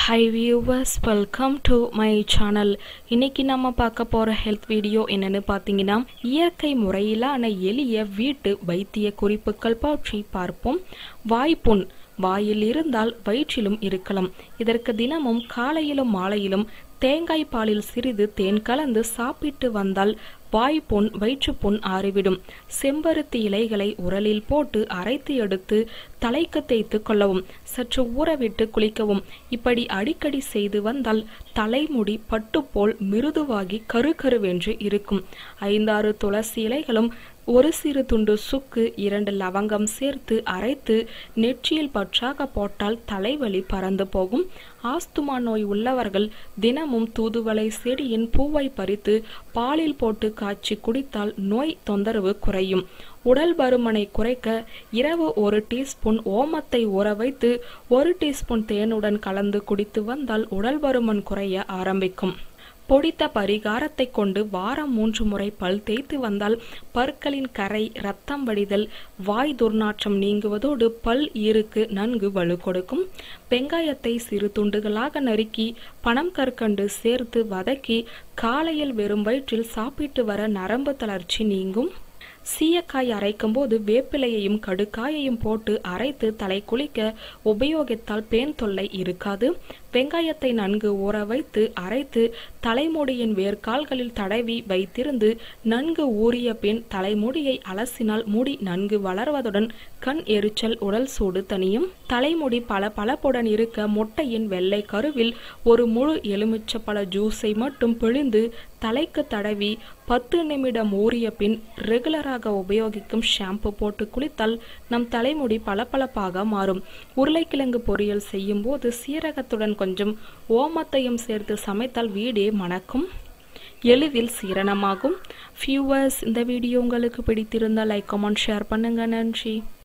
high viewers welcome to my channel இன்னைக்கு நம்ம பார்க்க போகிற ஹெல்த் வீடியோ என்னன்னு பார்த்தீங்கன்னா இயற்கை முறையிலான எளிய வீட்டு வைத்திய குறிப்புகள் பற்றி பார்ப்போம் வாய்ப்புண் வாயில் இருந்தால் வயிற்றிலும் இருக்கலாம் இதற்கு தினமும் காலையிலும் மாலையிலும் தேங்காய் பாலில் சிறிது தேன் கலந்து சாப்பிட்டு வந்தால் வாய்ப்புண் வயிற்றுப்புண் ஆறிவிடும் செம்பருத்தி இலைகளை உரலில் போட்டு அரைத்து எடுத்து தலைக்கு தேய்த்து கொள்ளவும் சற்று ஊறவிட்டு குளிக்கவும் இப்படி அடிக்கடி செய்து வந்தால் தலைமுடி பட்டு போல் மிருதுவாகி கருகருவென்று இருக்கும் ஐந்தாறு துளசி இலைகளும் ஒரு சிறு துண்டு சுக்கு இரண்டு லவங்கம் சேர்த்து அரைத்து நெற்றியில் பற்றாக போட்டால் தலைவலி பறந்து போகும் ஆஸ்துமா நோய் உள்ளவர்கள் தினமும் தூதுவளை செடியின் பூவை பறித்து பாலில் போட்டு காய்ச்சி குடித்தால் நோய் தொந்தரவு குறையும் உடல் பருமனை குறைக்க இரவு ஒரு டீஸ்பூன் ஓமத்தை ஊற வைத்து ஒரு டீஸ்பூன் தேனுடன் கலந்து குடித்து வந்தால் உடல் பருமன் குறைய ஆரம்பிக்கும் பொடித்த பரிகாரத்தை கொண்டு வாரம் மூன்று முறை பல் தேய்த்து வந்தால் பற்களின் கரை ரத்தம் வடிதல் வாய் துர்நாற்றம் நீங்குவதோடு பல் ஈருக்கு நன்கு வலு கொடுக்கும் வெங்காயத்தை சிறு துண்டுகளாக நறுக்கி பனம் கற்கண்டு சேர்த்து வதக்கி காலையில் வெறும் வயிற்றில் சாப்பிட்டு வர நரம்பு தளர்ச்சி நீங்கும் சீயக்காய் அரைக்கும் போது வேப்பிலையையும் கடுக்காயையும் போட்டு அரைத்து தலை குளிக்க உபயோகித்தால் பேன் தொல்லை இருக்காது வெங்காயத்தை நன்கு ஊற வைத்து அரைத்து தலைமுடியின் வேர்க்கால்களில் தடவி வைத்திருந்து நன்கு ஊறிய பின் தலைமுடியை அலசினால் முடி நன்கு வளர்வதுடன் கண் எரிச்சல் உடல் சூடு தனியும் தலைமுடி பல பளபளப்புடன் இருக்க முட்டையின் வெள்ளை கருவில் ஒரு முழு எலுமிச்சப்பழ ஜூஸை மட்டும் பிழிந்து தலைக்கு தடவி பத்து நிமிடம் ஊறிய பின் ரெகுலராக உபயோகிக்கும் ஷாம்பு போட்டு குளித்தால் நம் தலைமுடி பளபளப்பாக மாறும் உருளைக்கிழங்கு பொரியல் செய்யும் போது சீரகத்துடன் கொஞ்சம் ஓமத்தையும் சேர்த்து சமைத்தால் வீடே மணக்கும் எளிதில் சீரணமாகும் ஃபியூவர்ஸ் இந்த வீடியோ உங்களுக்கு பிடித்திருந்தால் லைக் கமெண்ட் ஷேர் பண்ணுங்க நன்றி